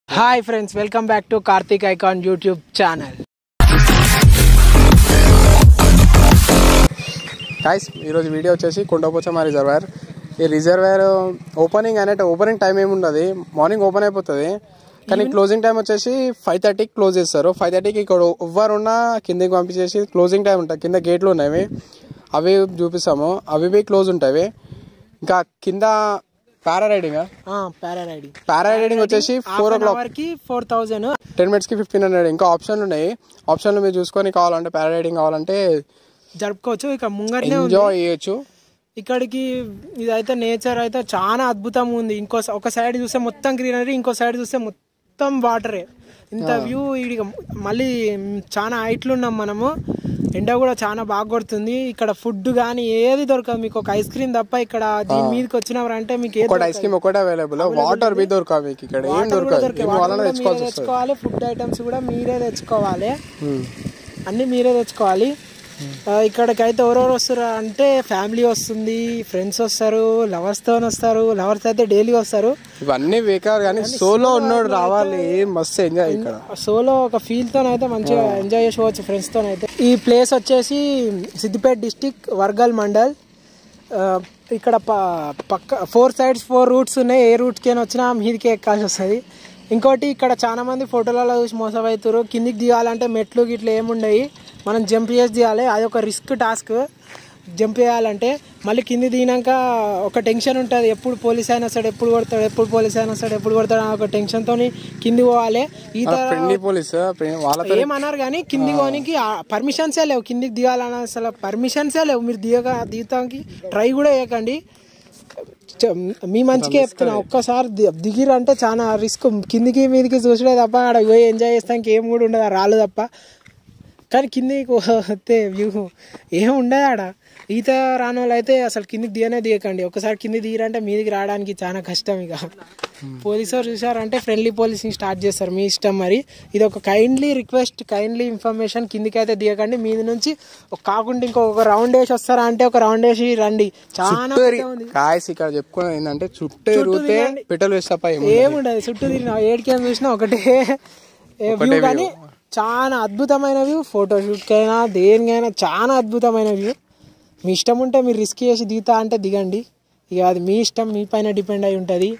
Hi friends welcome back to Karthik icon YouTube channel guys ఈరోజు video వచ్చేసి Kondapochamma reservoir ఈ reservoir opening అనేట opening time ఏమి ఉండదు మార్నింగ్ ఓపెన్ అయిపోతుంది కానీ క్లోజింగ్ టైం వచ్చేసి ఫైవ్ థర్టీకి క్లోజ్ చేస్తారు ఫైవ్ థర్టీకి ఇక్కడ ఎవ్వరున్నా కిందకి పంపించేసి క్లోజింగ్ టైం ఉంటుంది కింద గేట్లు ఉన్నాయి అవి చూపిస్తాము అవి బి క్లోజ్ ఉంటాయి ఇంకా కింద para riding para riding para riding వచ్చేసి ఫోర్ ఓ క్లాక్ అవర్ కి ఫోర్ థౌజండ్ టెన్ మినిట్స్కి ఫిఫ్టీన్ హండ్రెడ్ ఇంకా ఆప్షన్లు ఉన్నాయి ఆప్షన్లు మీరు చూసుకొని కావాలంటే పారా రైడింగ్ కావాలంటే జరుపుకోవచ్చు ఇక ముంగరనే ఉంది ఎంజాయ్ చేయొచ్చు ఇక్కడికి ఇదైతే నేచర్ అయితే చాలా అద్భుతంగా ఉంది ఇంకో స- ఒక సైడ్ చూస్తే మొత్తం గ్రీనరీ ఇంకో సైడ్ చూస్తే మొత్తం వాటరే ఇంత వ్యూ ఇక మళ్ళీ చాలా హైట్లు ఉన్నాం మనము ఎండ కూడా చాలా బాగా కొడుతుంది ఇక్కడ ఫుడ్ కానీ ఏది దొరకదు మీకు ఒక ఐస్ క్రీమ్ తప్ప ఇక్కడ దీని మీదకి వచ్చినవారంటే మీకు ఏది ఒకటి ఐస్ క్రీమ్ ఒకటి అవైలబుల్ వాటర్ బి దొరకదు మీకు ఇక్కడ ఏం దొరకదు దొరకదు ఏం వాటర్ కావాలన్నా కూడా మీరే తెచ్చుకోవాల్సి వస్తుంది తెచ్చుకోవాలి ఫుడ్ ఐటమ్స్ కూడా మీరే తెచ్చుకోవాలి ఉమ్. అన్ని మీరే తెచ్చుకోవాలి ఆ, ఇక్కడికైతే ఎవరెవరు వస్తారు అంటే ఫ్యామిలీ వస్తుంది ఫ్రెండ్స్ వస్తారు లవర్స్ తో వస్తారు లవర్స్ అయితే డైలీ వస్తారు ఇవన్నీ బేకార్ కానీ సోలో ఉన్నోడు రావాలి మస్తు ఎంజాయ్ ఇక్కడ సోలో ఒక ఫీల్ తో అయితే మంచిగా ఎంజాయ్ చేసుకోవచ్చు ఫ్రెండ్స్ తో అయితే ఈ ప్లేస్ వచ్చేసి సిద్దిపేట డిస్టిక్ వర్గల్ మండల్ ఆ, ఇక్కడ ప- పక్క ఫోర్ సైడ్స్ ఫోర్ రూట్స్ ఉన్నాయి ఏ రూట్కి వచ్చినా మీదికి ఎక్కాల్సి వస్తుంది ఇంకోటి ఇక్కడ చాలా మంది ఫోటోలలో చూసి మోసమవుతారు కిందికి దిగాలంటే మెట్లు గిట్ల ఏముండయి మనం జంప్ చేసి దిగాలి అది ఒక రిస్క్ టాస్క్ జంప్ చేయాలంటే మళ్ళీ కింది దిగినాక ఒక టెన్షన్ ఉంటుంది ఎప్పుడు పోలీస్ అయినా వస్తాడు ఎప్పుడు కొడతాడు ఎప్పుడు పోలీస్ అయినా వస్తాడు ఎప్పుడు కొడతాడు అని ఒక టెన్షన్ తోని కింది పోవాలి ఈత ఫ్రెండ్లీ పోలీస్ వాళ్ళతో ఏమన్నారు కానీ కింది పోనీకి పర్మిషన్సే లేవు కిందికి దిగాలని అసలు పర్మిషన్సే లేవు మీరు దిగక దిగుతానికి ట్రై కూడా చేయకండి చ- మీ మంచికే చెప్తున్నా ఒక్కసారి ది- దిగిరంటే చాలా రిస్క్ కిందికి మీదికి చూసుడే తప్ప ఆడ పోయి ఎంజాయ్ చేస్తానికి ఏం కూడా ఉండదు ఆ రాళ్ళు తప్ప కానీ కిందికి వస్తే వ్యూ ఏం ఉండదు ఆడ ఈత రాని వాళ్ళు అయితే అసలు కిందికి దిగనే దిగకండి ఒకసారి కింది దిగిరంటే మీదికి రావడానికి చాలా కష్టం ఇక పోలీసు వారు చూసారంటే ఫ్రెండ్లీ పోలీసింగ్ స్టార్ట్ చేస్తారు మీ ఇష్టం మరి ఇది ఒక కైండ్లీ రిక్వెస్ట్ కైండ్లీ ఇన్ఫర్మేషన్ కిందికి అయితే దిగకండి మీది నుంచి ఒక కాకుండా ఇంకొక రౌండ్ వేసి వస్తారా అంటే ఒక రౌండ్ వేసి రండి చాలా పెద్ద ఉంది కాయస్ ఇక్కడ చెప్పుకున్నది ఏంటంటే చుట్టూ ఎరిగితే పెట్రోల్ వేస్ట్ తప్ప ఏం ఉండదు. ఏముండదు చుట్టూ తిరిగిన ఏడికేం చూసినా ఒకటే వ్యూ కానీ చాలా అద్భుతమైన వ్యూ ఫోటోషూట్కైనా దేనికైనా చాలా అద్భుతమైన వ్యూ మీ ఇష్టం ఉంటే మీరు రిస్క్ చేసి దిగుతా అంటే దిగండి ఇక అది మీ ఇష్టం మీ పైన డిపెండ్ అయి ఉంటుంది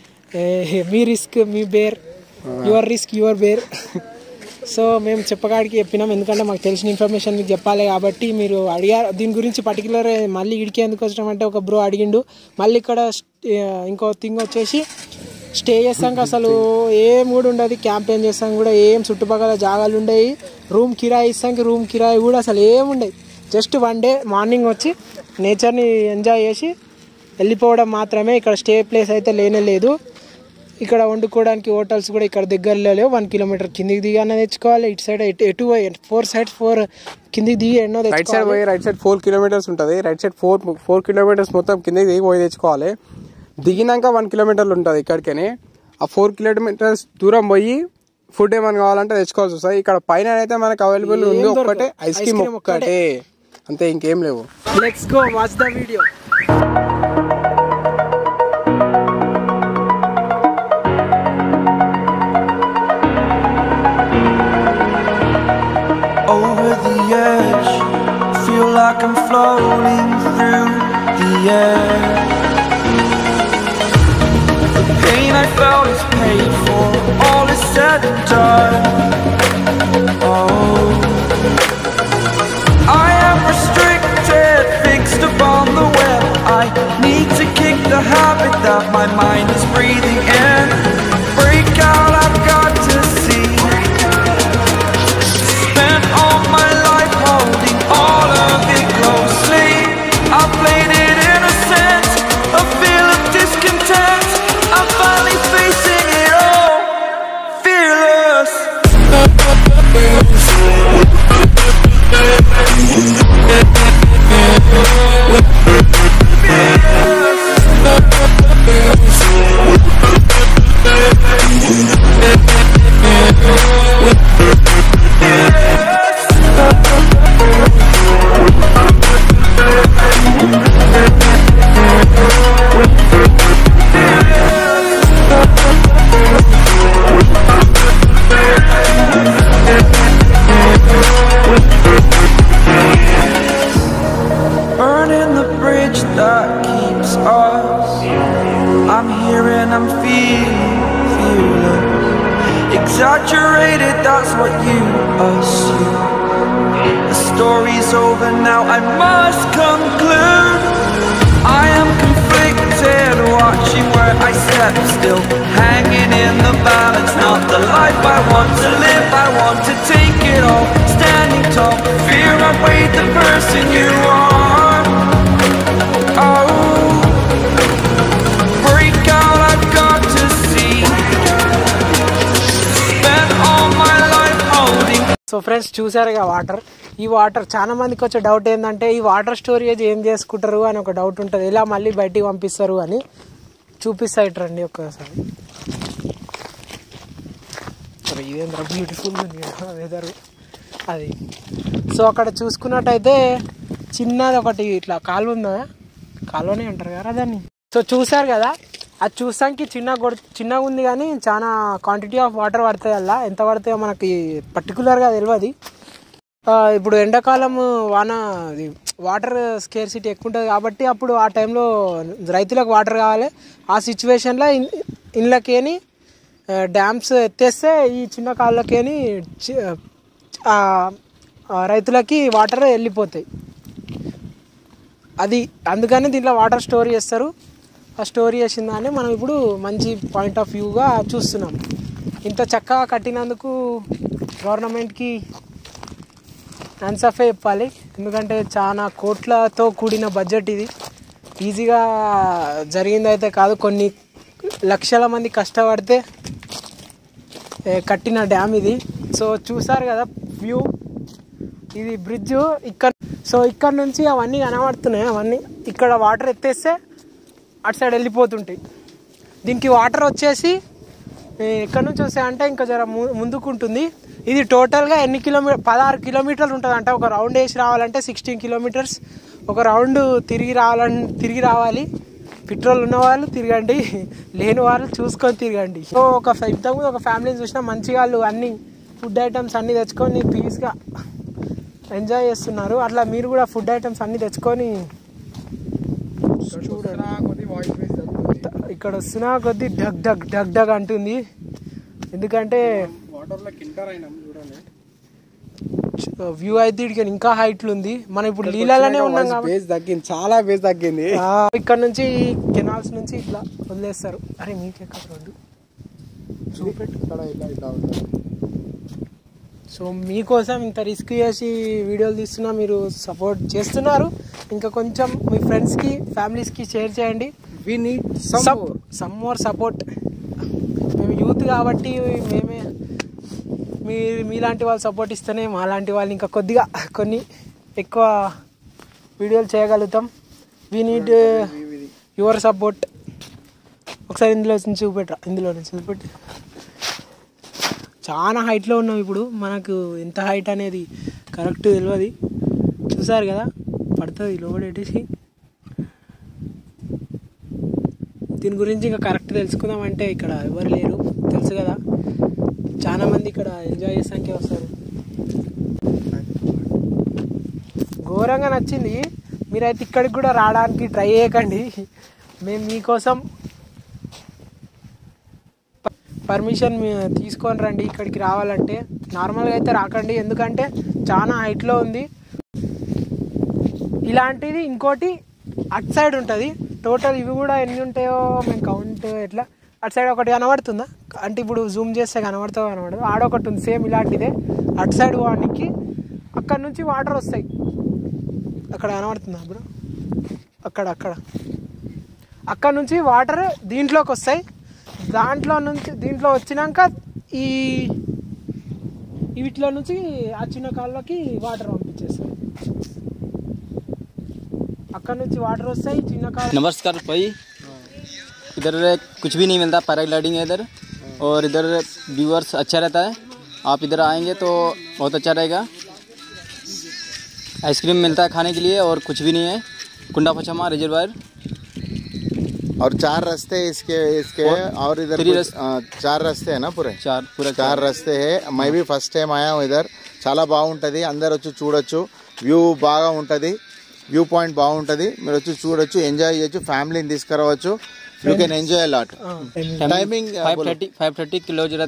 మీ రిస్క్ మీ bear your risk your bear so మేము చెప్పగాడికి చెప్పినాం ఎందుకంటే మాకు తెలిసిన ఇన్ఫర్మేషన్ మీకు చెప్పాలి కాబట్టి మీరు అడిగారు దీని గురించి పర్టికులర్ మళ్ళీ ఇడికి ఎందుకు వచ్చినామంటే ఒక బ్రో అడిగిండు మళ్ళీ ఇక్కడ స్ట్- ఇంకో థింగ్ వచ్చేసి స్టే చేస్తాక అసలు ఏం కూడా ఉండదు క్యాంపెయిన్ చేస్తాం కూడా ఏం చుట్టుపక్కల జాగాలు ఉండయి రూమ్ కిరాయి ఇస్తానికి రూమ్ కిరాయి కూడా అసలు ఏం ఉండయి జస్ట్ వన్ డే మార్నింగ్ వచ్చి నేచర్ని ఎంజాయ్ చేసి వెళ్ళిపోవడం మాత్రమే ఇక్కడ స్టే ప్లేస్ అయితే లేనే లేదు ఇక్కడ వండుకోవడానికి హోటల్స్ కూడా ఇక్కడ దగ్గరలో లేవు వన్ కిలోమీటర్ కిందికి దిగి అన్న తెచ్చుకోవాలి ఇటు సైడ్ ఎటు ఎటు ఫోర్ సైడ్స్ ఫోర్ కిందికి దిగి ఎన్నో రైట్ సైడ్ తెచ్చుకోవాలి పోయి రైట్ సైడ్ ఫోర్ కిలోమీటర్స్ ఉంటుంది right side four four kilometres మొత్తం కిందకి దిగి పోయి తెచ్చుకోవాలి దిగినాక వన్ కిలోమీటర్లు ఉంటుంది ఇక్కడికనే ఆ ఫోర్ కిలోమీటర్స్ దూరం పోయి ఫుడ్ ఏమైనా కావాలంటే తెచ్చుకోవాల్సి వస్తుంది ఇక్కడ పైన అయితే మనకు అవైలబుల్ ఉంది ఒక్కటే ఐస్ క్రీమ్ ఒక్కటే అంతే ఇంకేం లేవు let's go watch the video over the edge. Feel like I'm floating through the air. The pain I felt is paid for, all is said and done. Oh, I am restricted, fixed upon the web. I need to kick the habit that my mind is breathing in. Break out, I've got to see. Spent all my life holding all of it closely. I played it innocent, a feel of discontent. I'm finally facing it all. exaggerated, that's what you assume. The story's over now, I must conclude. I am conflicted, watching where I step still, hanging in the balance. Not the life I want to live, I want to take it all, standing tall. Fear I weighed the person you are. Oh, break out, I've got to see. Spent all my life holding. So friends చూసారుగా water ఈ water చాలా మందికి వచ్చే doubt ఏంటంటే ఈ water storage ఏం చేసుకుంటారు అని ఒక డౌట్ ఉంటుంది ఇలా మళ్ళీ బయటికి పంపిస్తారు అని చూపిస్తా ఇట్రండి ఒక్కసారి అరే ఇదేంద్ర బ్యూటిఫుల్ ఉంది వెదర్ అది సో అక్కడ చూసుకున్నట్టయితే చిన్నది ఒకటి ఇట్లా కాలువ ఉందా కాలువనే అంటారు కదా దాన్ని సో చూసారు కదా అది చూసానికి చిన్న గొడ చిన్నగా ఉంది కానీ చాలా క్వాంటిటీ ఆఫ్ వాటర్ పడతాయి అలా ఎంత పడతాయో మనకి పర్టికులర్గా తెలియదు ఆ, ఇప్పుడు ఎండాకాలం వాన ఇది వాటర్ స్కేర్సిటీ ఎక్కువ ఉంటుంది కాబట్టి అప్పుడు ఆ టైంలో రైతులకు వాటర్ కావాలి ఆ సిచ్యువేషన్లో ఇళ్ళకేని డ్యామ్స్ ఎత్తేస్తే ఈ చిన్న కాళ్ళకేని చి- ఆ, ఆ రైతులకి వాటర్ వెళ్ళిపోతాయి అది అందుకని దీంట్లో వాటర్ స్టోర్ చేస్తారు ఆ స్టోర్ చేసిన దాన్ని మనం ఇప్పుడు మంచి పాయింట్ ఆఫ్ వ్యూగా చూస్తున్నాం ఇంత చక్కగా కట్టినందుకు గవర్నమెంట్కి ఆన్సఫే చెప్పాలి ఎందుకంటే చాలా కోట్లతో కూడిన బడ్జెట్ ఇది ఈజీగా జరిగింది అయితే కాదు కొన్ని లక్షల మంది కష్టపడితే ఏ, కట్టిన డ్యామ్ ఇది సో చూసారు కదా వ్యూ ఇది బ్రిడ్జ్ ఇక్కడ సో ఇక్కడ నుంచి అవన్నీ కనబడుతున్నాయి అవన్నీ ఇక్కడ వాటర్ ఎత్తేస్తే అటు సైడ్ వెళ్ళిపోతుంటాయి దీనికి వాటర్ వచ్చేసి ఏ, ఎక్కడి నుంచి వస్తాయంటే ఇంకా జర ము- ముందుకు ఉంటుంది ఇది టోటల్గా ఎన్ని కిలోమీటర్ పదహారు కిలోమీటర్లు ఉంటుంది అంటే ఒక రౌండ్ వేసి రావాలంటే సిక్స్టీన్ కిలోమీటర్స్ ఒక రౌండ్ తిరిగి రావాలని తిరిగి రావాలి పెట్రోల్ ఉన్న వాళ్ళు తిరగండి లేని వాళ్ళు చూసుకొని తిరగండి సో ఒక ఫ- ఇంతకుముందు ఒక ఫ్యామిలీని చూసినా మంచిగా వాళ్ళు అన్ని ఫుడ్ ఐటమ్స్ అన్ని తెచ్చుకొని పీస్గా ఎంజాయ్ చేస్తున్నారు అట్లా మీరు కూడా ఫుడ్ ఐటమ్స్ అన్ని తెచ్చుకొని చూడండి ఇక్కడ వస్తున్నా కొద్దీ డగ్ డగ్ డగ్ డగ్ అంటుంది ఎందుకంటే వాటర్లో కింటర్ అయినాం చూడండి వ్యూ అయితే ఇక్కడ ఇంకా హైట్లు ఉంది మనం ఇప్పుడు నీళ్ళలోనే ఉన్నాం కాబట్టి బేస్ తగ్గింది చాలా బేస్ తగ్గింది ఆ, ఇక్కడ నుంచి కెనాల్స్ నుంచి ఇట్లా వదిలేస్తారు అరే మీకు ఎక్కడ రోడ్డు చూపెట్టు ఇక్కడ ఇలా ఇలా ఉంటుంది సో మీకోసం ఇంత రిస్క్ చేసి వీడియోలు తీస్తున్నా మీరు సపోర్ట్ చేస్తున్నారు ఇంకా కొంచెం మీ ఫ్రెండ్స్కి ఫ్యామిలీస్కి షేర్ చేయండి we need some more support మేము యూత్ కాబట్టి మేమే మీ మీలాంటి వాళ్ళు సపోర్ట్ ఇస్తేనే మాలాంటి వాళ్ళు ఇంకా కొద్దిగా కొన్ని ఎక్కువ వీడియోలు చేయగలుగుతాం వీ నీడ్ యువర్ సపోర్ట్ ఒకసారి ఇందులో నుంచి చూపెట్టరా ఇందులో నుంచి చూపెట్టి చాలా హైట్లో ఉన్నాం ఇప్పుడు మనకు ఎంత హైట్ అనేది కరెక్ట్ తెలియదు చూసారు కదా పడుతుంది లోడెట్టేసి దీని గురించి ఇంకా కరెక్ట్ తెలుసుకుందామంటే ఇక్కడ ఎవరు లేరు తెలుసు కదా చాలా మంది ఇక్కడ ఎంజాయ్ చేసాకే వస్తారు ఘోరంగా నచ్చింది మీరైతే ఇక్కడికి కూడా రావడానికి ట్రై చేయకండి మేము మీకోసం పర్మిషన్ తీసుకొని రండి ఇక్కడికి రావాలంటే నార్మల్గా అయితే రాకండి ఎందుకంటే చాలా హైట్లో ఉంది ఇలాంటిది ఇంకోటి అటు సైడ్ ఉంటుంది టోటల్ ఇవి కూడా ఎన్ని ఉంటాయో మేము కౌంట్ ఎట్లా అటు సైడ్ ఒకటి కనబడుతుందా అంటే ఇప్పుడు జూమ్ చేస్తే కనబడుతుందో కనబడదు ఆడొకటి ఉంది సేమ్ ఇలాంటిదే అటు సైడ్ వానికి అక్కడ నుంచి వాటర్ వస్తాయి అక్కడ కనబడుతుందా బ్రో అక్కడ అక్కడ అక్కడ నుంచి వాటర్ దీంట్లోకి వస్తాయి దాంట్లో నుంచి దీంట్లో వచ్చినాక ఈ ఈ వీటిలో నుంచి ఆ చిన్న కాళ్ళకి వాటర్ పంపించేస్తాయి అక్కడ నుంచి వాటర్ వస్తాయి చిన్న కాళ్ళ नमस्कार भाई इधर कुछ भी नहीं मिलता पैराग्लाइडिंग है इधर और इधर व्यूअर्स अच्छा रहता है आप इधर आएंगे तो बहुत अच्छा रहेगा आइसक्रीम मिलता है खाने के लिए और कुछ भी नहीं है कुंडा पचमा रिजर्वायर और चार रास्ते इसके इसके और इधर थ्री कुछ- रस- आ, चार रास्ते है ना पूरे चार पूरा చార్ రస్తే హే మై బి ఫస్ట్ టైం ఆయా ఇదర్ చాలా బాగుంటది అందరు వచ్చి చూడొచ్చు వ్యూ బాగా ఉంటది వ్యూ పాయింట్ బాగుంటది మీరు వచ్చి చూడొచ్చు ఎంజాయ్ చేయొచ్చు ఫ్యామిలీని తీసుకురావచ్చు you can enjoy lot timing five thirty five thirty किलो रहता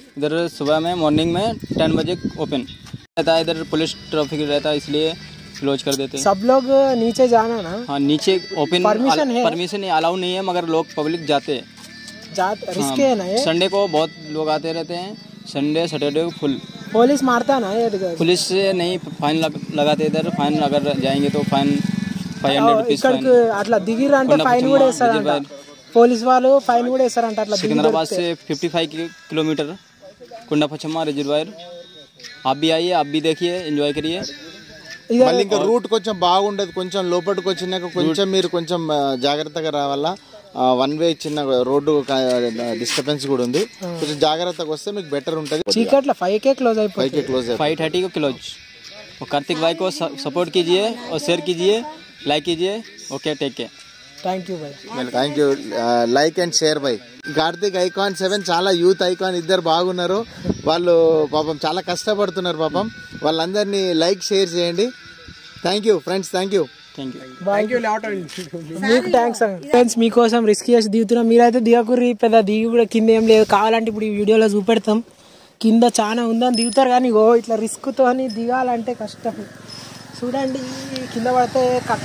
इधर सुबह में मॉर्निंग में टेन बजे ओपन रहता है इधर पुलिस ट्रैफिक रहता है इसलिए क्लोज कर देते हैं सब लोग नीचे जाना ना हाँ नीचे ओपन Permission है? परमिशन अलाउ नहीं है मगर लोग पब्लिक जाते हैं जा रिस्क है ना ये संडे को बहुत लोग आते रहते हैं संडे सैटरडे को फुल पुलिस मारता ना ये देखो। पुलिस से नहीं फाइन लग, लगाते इधर फाइन अगर जाएंगे तो fine five hundred rupees fine ఇక్కడికి అట్లా దిగిర్రు అంటే ఫైన్ కూడా వేస్తారంట పోలీస్ వాళ్ళు ఫైన్ కూడా వేస్తారంట అట్లా దిగి सिकंदराबाद से 55 किलोमीटर कुंडा पचम्मा रिजर्वायर आप भी आइए आप भी देखिए एंजॉय करिए ఇదే మళ్ళీ ఇంకా రూట్ కొంచెం బాగుండదు కొంచెం లోపలికి వచ్చినాక కొంచెం మీరు కొంచెం ఆ, జాగ్రత్తగా రావాలా వన్ వే చిన్న రోడ్డు డిస్టర్బెన్స్ కూడా ఉంది కొంచెం జాగ్రత్తగా వస్తే మీకు బెటర్ ఉంటుంది చీకట్ల ఫైవ్ కే క్లోజ్ అయిపోయింది పైకి క్లోజ్ फाइव थर्टी को क्लोज और कार्तिक भाई को सपोर्ट कीजिए और शेयर कीजिए लाइक कीजिए okay take care thank you bye thank you like and share bye Karthik icon seven చాలా యూత్ ఐకాన్ ఇద్దరు బాగున్నారు వాళ్ళు పాపం చాలా కష్టపడుతున్నారు పాపం వాళ్ళందరినీ లైక్ షేర్ చేయండి thank you friends thank you thank you thank you లేట్ మీకు థ్యాంక్స్ ఫ్రెండ్స్ మీకోసం రిస్క్ చేసి దిగుతున్నాం మీరైతే దిగకుర్రి పెద్ద దిగి కూడా కింద ఏం లేదు కావాలంటే ఇప్పుడు ఈ వీడియోలో చూపెడతాం కింద చాలా ఉందని దిగుతారు కానీ ఓ ఇట్లా రిస్క్తో అని దిగాలంటే కష్టం చూడండి కింద పడితే కథ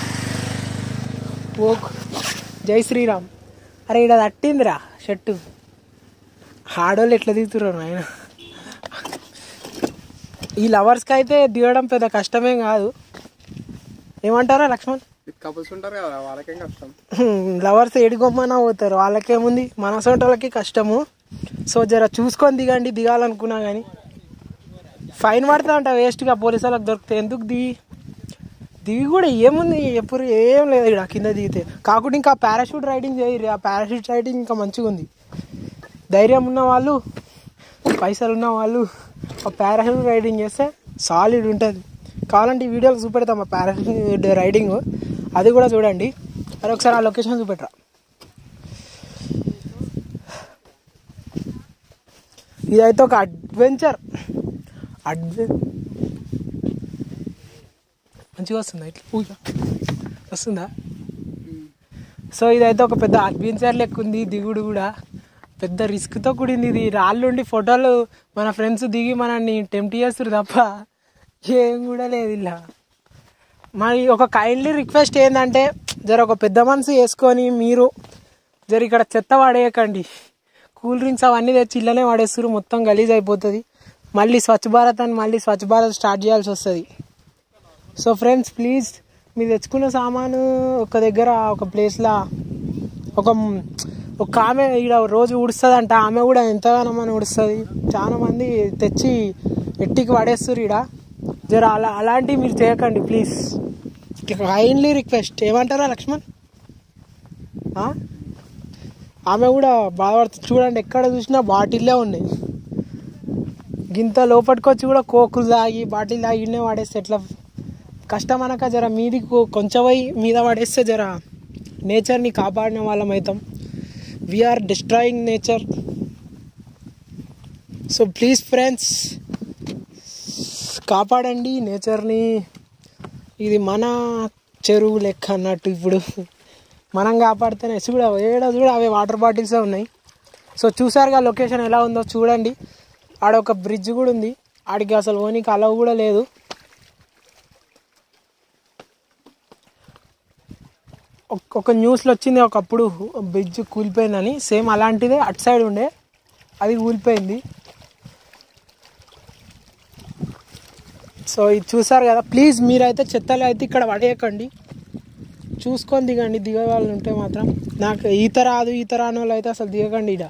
ఓ జై శ్రీరామ్ అరే ఇక్కడ తట్టిందిరా షర్టు ఆడోళ్ళు ఎట్లా దిగుతున్నారు ఆయన ఈ లవర్స్కి అయితే దిగడం పెద్ద కష్టమేం కాదు ఏమంటారా లక్ష్మణ్ కపుల్స్ ఉంటారు కదా వాళ్ళకేం కష్టం లవర్స్ ఏడిగొమ్మనా పోతారు వాళ్ళకేముంది మన వాళ్ళకి కష్టము సో జర చూసుకొని దిగండి దిగాలనుకున్నా కానీ ఫైన్ పడతా అంట వేస్ట్గా పోలీసు వాళ్ళకి దొరికితే ఎందుకు దిగి దిగి కూడా ఏముంది ఎప్పుడు ఏం లేదు ఇక్కడ కింద దిగితే కాకుండా ఇంకా పారాషూట్ రైడింగ్ చేయరు ఆ పారాషూట్ రైడింగ్ ఇంకా మంచిగా ఉంది ధైర్యం ఉన్న వాళ్ళు పైసలు ఉన్న వాళ్ళు ఆ పారాషూట్ రైడింగ్ చేస్తే సాలిడ్ ఉంటుంది కావాలంటే ఈ వీడియోలో చూపెడతాం ఆ పారాషూట్ రైడింగ్ అది కూడా చూడండి మరి ఒకసారి ఆ లొకేషన్ చూపెట్టరా ఇదైతే ఒక అడ్వెంచర్ అడ్వె మంచిగా వస్తుందా ఇట్లా ఊగా వస్తుందా సో ఇదైతే ఒక పెద్ద అడ్వెంచర్ లెక్క ఉంది దిగుడు కూడా పెద్ద రిస్క్తో కూడింది ఇది రాళ్ళుండి ఫోటోలు మన ఫ్రెండ్స్ దిగి మనల్ని టెంప్ట్ చేస్తారు తప్ప ఏం కూడా లేదు ఇలా మరి ఒక కైండ్లీ రిక్వెస్ట్ ఏంటంటే జర ఒక పెద్ద మనసు వేసుకొని మీరు జర ఇక్కడ చెత్త పడేయకండి కూల్ డ్రింక్స్ అవన్నీ తెచ్చి ఇళ్ళనే పడేస్తారు మొత్తం గలీజ్ అయిపోతుంది మళ్ళీ స్వచ్ఛ భారత్ అని మళ్ళీ స్వచ్ఛ భారత్ స్టార్ట్ చేయాల్సి వస్తుంది సో ఫ్రెండ్స్ ప్లీజ్ మీరు తెచ్చుకున్న సామాను ఒక దగ్గర ఒక ప్లేస్లో ఒక ఒక ఆమె ఇక్కడ రోజు ఉడుస్తుందంట ఆమె కూడా ఎంతగానో మనం ఉడుస్తుంది చాలా మంది తెచ్చి ఎట్టికి పడేస్తారు ఇక్కడ జర అలా అలాంటివి మీరు చేయకండి ప్లీజ్ కైండ్లీ రిక్వెస్ట్ ఏమంటారా లక్ష్మణ్ ఆ? ఆమె కూడా బాధపడుతుంది చూడండి ఎక్కడ చూసినా బాటిల్లే ఉన్నాయి గింత లోపలికొచ్చి కూడా కోకులు తాగి బాటిల్ తాగి ఇన్నే వాడేస్తే ఎట్లా కష్టం అనక జర మీది కొంచెం పోయి మీద పడేస్తే జర నేచర్ని కాపాడిన వాళ్ళం అవుతాం we are destroying nature so please friends కాపాడండి నేచర్ని ఇది మన చెరువు లెక్క అన్నట్టు ఇప్పుడు మనం కాపాడితేనే చూడ ఏడ చూడ అవి వాటర్ బాటిల్సే ఉన్నాయి సో చూసారుగా లొకేషన్ ఎలా ఉందో చూడండి ఆడ ఒక బ్రిడ్జ్ కూడా ఉంది ఆడికి అసలు ఓనికి అలవ్ కూడా లేదు ఒక- ఒక న్యూస్లో వచ్చింది ఒకప్పుడు బ్రిడ్జ్ కూలిపోయిందని సేమ్ అలాంటిదే అటు సైడ్ ఉండే అది కూలిపోయింది సో ఇది చూసారు కదా ప్లీజ్ మీరైతే చెత్తలు అయితే ఇక్కడ పడేయకండి చూసుకొని దిగండి దిగే వాళ్ళు ఉంటే మాత్రం నాకు ఈత రాదు ఈత రాని వాళ్ళు అయితే అసలు దిగకండి ఇడ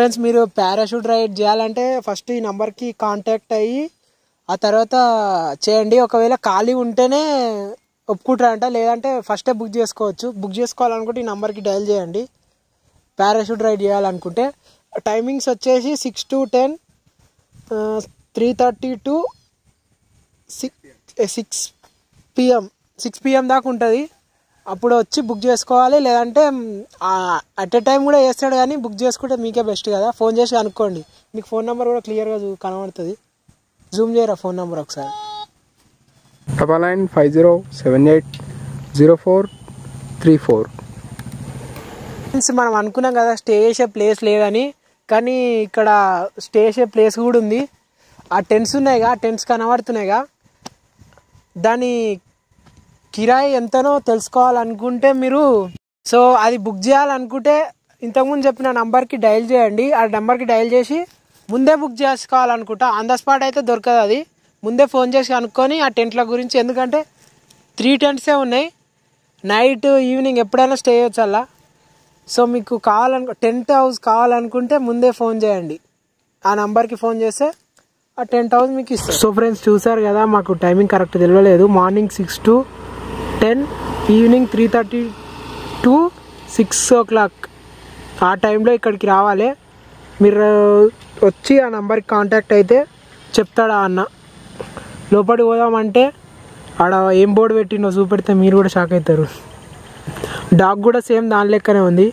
ఫ్రెండ్స్ మీరు పారాషూట్ రైడ్ చేయాలంటే ఫస్ట్ ఈ నంబర్కి కాంటాక్ట్ అయ్యి ఆ తర్వాత చేయండి ఒకవేళ ఖాళీ ఉంటేనే ఒప్పుకుంటారంట లేదంటే ఫస్టే బుక్ చేసుకోవచ్చు బుక్ చేసుకోవాలనుకుంటే ఈ నంబర్కి డయల్ చేయండి పారాషూట్ రైడ్ చేయాలనుకుంటే టైమింగ్స్ వచ్చేసి six to ten three thirty to six six PM six PM దాకా ఉంటుంది అప్పుడు వచ్చి బుక్ చేసుకోవాలి లేదంటే అట్ ఏ టైం కూడా చేస్తాడు కానీ బుక్ చేసుకుంటే మీకే బెస్ట్ కదా ఫోన్ చేసి కనుక్కోండి మీకు ఫోన్ నెంబర్ కూడా క్లియర్గా చూ కనబడుతుంది జూమ్ చేయరా ఫోన్ నెంబర్ ఒకసారి double nine five zero seven eight zero four three four friends మనం అనుకున్నాం కదా స్టే చేసే ప్లేస్ లేదని కానీ ఇక్కడ స్టే చేసే ప్లేస్ కూడా ఉంది ఆ టెంట్స్ ఉన్నాయిగా ఆ టెంట్స్ కనబడుతున్నాయిగా దాని కిరాయి ఎంతనో తెలుసుకోవాలనుకుంటే మీరు సో అది బుక్ చేయాలనుకుంటే ఇంతకుముందు చెప్పిన నంబర్కి డయల్ చేయండి ఆ నెంబర్కి డయల్ చేసి ముందే బుక్ చేసుకోవాలనుకుంటా ఆన్ ద స్పాట్ అయితే దొరకదు అది ముందే ఫోన్ చేసి కనుక్కొని ఆ టెంట్ల గురించి ఎందుకంటే త్రీ టెంట్సే ఉన్నాయి నైట్ ఈవినింగ్ ఎప్పుడైనా స్టే చేయొచ్చు అలా సో మీకు కావాలనుకో టెంట్ హౌస్ కావాలనుకుంటే ముందే ఫోన్ చేయండి ఆ నంబర్కి ఫోన్ చేస్తే ఆ టెంట్ హౌస్ మీకు ఇస్తారు సో ఫ్రెండ్స్ చూసారు కదా మాకు టైమింగ్ కరెక్ట్ తెలియలేదు morning six to ten evening three thirty to six o'clock ఆ టైంలో ఇక్కడికి రావాలి మీరు వచ్చి ఆ నంబర్కి కాంటాక్ట్ అయితే చెప్తాడా అన్న లోపలికి పోదామంటే ఆడ ఏం బోర్డు పెట్టిండో చూపెడితే మీరు కూడా షాక్ అవుతారు డాగ్ కూడా సేమ్ దాని లెక్కనే ఉంది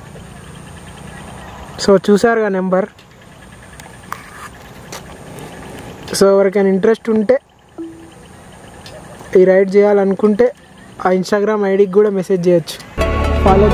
సో చూసారుగా నెంబర్ సో ఎవరికైనా ఇంట్రెస్ట్ ఉంటే ఈ రైడ్ చేయాలనుకుంటే ఆ ఇన్స్టాగ్రామ్ ఐడికి కూడా మెసేజ్ చేయొచ్చు ఫాలో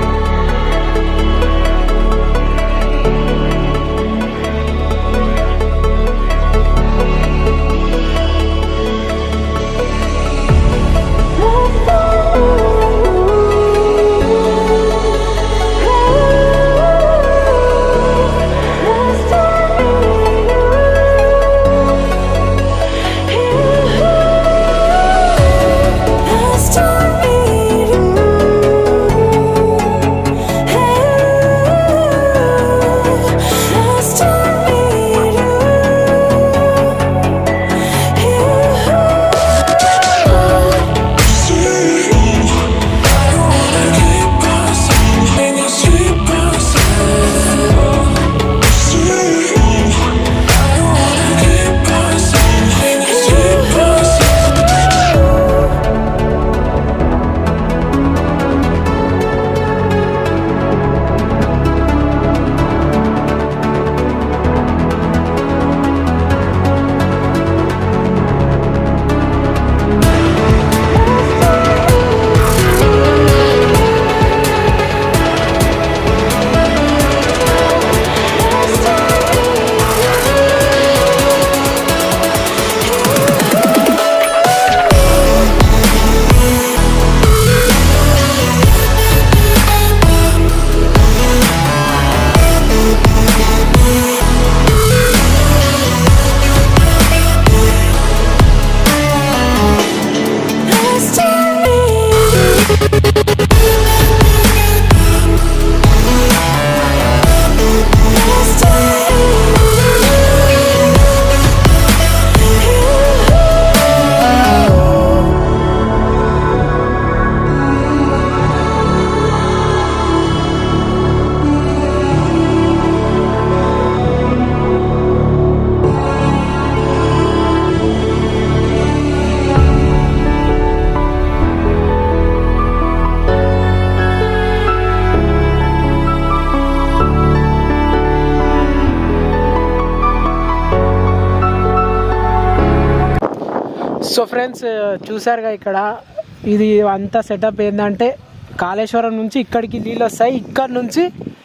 సో ఫ్రెండ్స్ చూసారుగా ఇక్కడ ఇది అంతా సెటప్ ఏంటంటే కాళేశ్వరం నుంచి ఇక్కడికి నీళ్ళు వస్తాయి ఇక్కడ నుంచి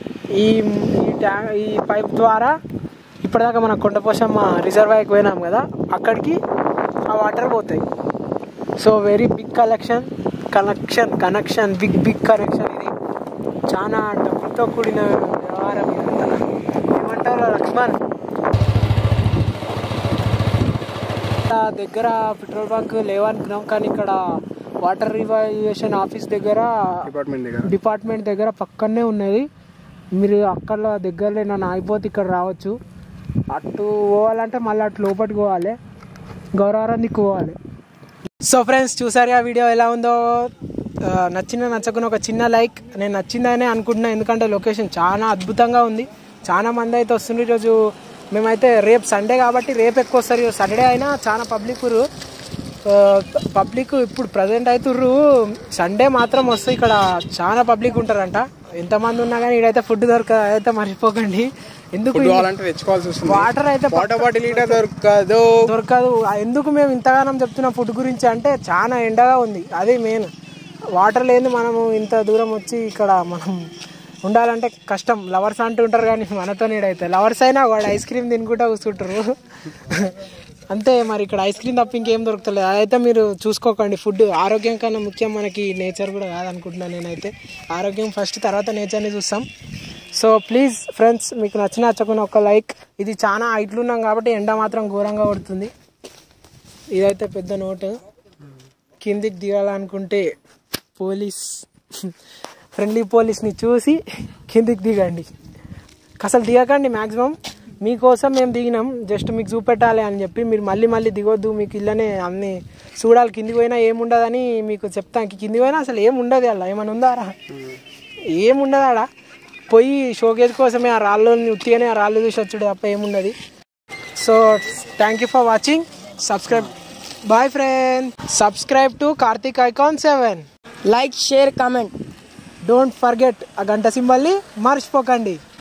ఈ ఈ ట్యాంక్ ఈ పైప్ ద్వారా ఇప్పటిదాకా మన కొండపోషమ్మ రిజర్వాయర్కి పోయినాం కదా అక్కడికి ఆ వాటర్ పోతాయి so very big collection connection connection big big connection ఇది చాలా డబ్బులతో కూడిన వ్యవహారం ఇదంతా ఏమంటారు లక్ష్మణ్ ఇక్కడ దగ్గర పెట్రోల్ బంక్ లేవనుకున్నాం కానీ ఇక్కడ వాటర్ రివాల్యుయేషన్ ఆఫీస్ దగ్గర డిపార్ట్మెంట్ దగ్గర డిపార్ట్మెంట్ దగ్గర పక్కనే ఉన్నది మీరు అక్కడ దగ్గరలో ఏమైనా ఆగిపోతే ఇక్కడ రావచ్చు అటు పోవాలంటే మళ్ళీ అటు లోపలికి పోవాలి గౌరవరం దిక్కు పోవాలి సో ఫ్రెండ్స్ చూసారుగా వీడియో ఎలా ఉందో ఆ, నచ్చిన నచ్చకున్న ఒక చిన్న లైక్ నేను నచ్చిందనే అనుకుంటున్నా ఎందుకంటే లొకేషన్ చాలా అద్భుతంగా ఉంది చాలా మంది అయితే వస్తుండ్రు ఈరోజు మేమైతే రేపు సండే కాబట్టి రేపు ఎక్కువ వస్తారు ఈరోజు సాటర్డే అయినా చాలా పబ్లిక్ పబ్లిక్ ఇప్పుడు ప్రజెంట్ అవుతుర్రు సండే మాత్రం వస్తే ఇక్కడ చాలా పబ్లిక్ ఉంటారంట ఎంతమంది ఉన్నా కానీ ఇడైతే ఫుడ్ దొరకదు అదైతే మర్చిపోకండి ఎందుకు ఫుడ్ కావాలంటే తెచ్చుకోవాల్సి వస్తుంది వాటర్ అయితే వాటర్ బాటిల్ ఈట దొరకదు దొరకదు ఆ ఎందుకు మేము ఇంతగానం చెప్తున్న ఫుడ్ గురించి అంటే చాలా ఎండగా ఉంది అదే మెయిన్ వాటర్ లేని మనము ఇంత దూరం వచ్చి ఇక్కడ మనం ఉండాలంటే కష్టం లవర్స్ అంటూ ఉంటారు కానీ మనతో నీడైతే లవర్స్ అయినా వాడు ఐస్ క్రీమ్ తినుకుంటా కూర్చుంటారు అంతే మరి ఇక్కడ ఐస్ క్రీమ్ తప్ప ఇంకేం దొరుకుతలేదు అదైతే మీరు చూసుకోకండి ఫుడ్ ఆరోగ్యం కన్నా ముఖ్యం మనకి నేచర్ కూడా కాదనుకుంటున్నాను నేనైతే ఆరోగ్యం ఫస్ట్ తర్వాత నేచర్ని చూస్తాం సో ప్లీజ్ ఫ్రెండ్స్ మీకు నచ్చిన నచ్చకున్న ఒక లైక్ ఇది చాలా హైట్లు ఉన్నాం కాబట్టి ఎండ మాత్రం ఘోరంగా పడుతుంది ఇదైతే పెద్ద నోటు కిందికి దిగాలనుకుంటే పోలీస్ ఫ్రెండ్లీ పోలీస్ని చూసి కిందికి దిగండి అసలు దిగకండి మ్యాక్సిమం మీకోసం మేము దిగినాం జస్ట్ మీకు చూపెట్టాలి అని చెప్పి మీరు మళ్ళీ మళ్ళీ దిగొద్దు మీకు ఇళ్ళనే అన్ని చూడాలి కిందికి పోయినా ఏముండదని మీకు చెప్తాను కిందికి పోయినా అసలు ఏముండదు అలా ఏమైనా ఉందారా ఏముండదు ఆడ పోయి షోకేజ్ కోసమే ఆ రాళ్ళని ఉట్టిగానే ఆ రాళ్ళు చూసి వచ్చుడు తప్ప ఏముండదు so thank you for watching subscribe bye friend subscribe to Karthik icon seven like share comment don't forget ఆ గంట సింబల్ని మర్చిపోకండి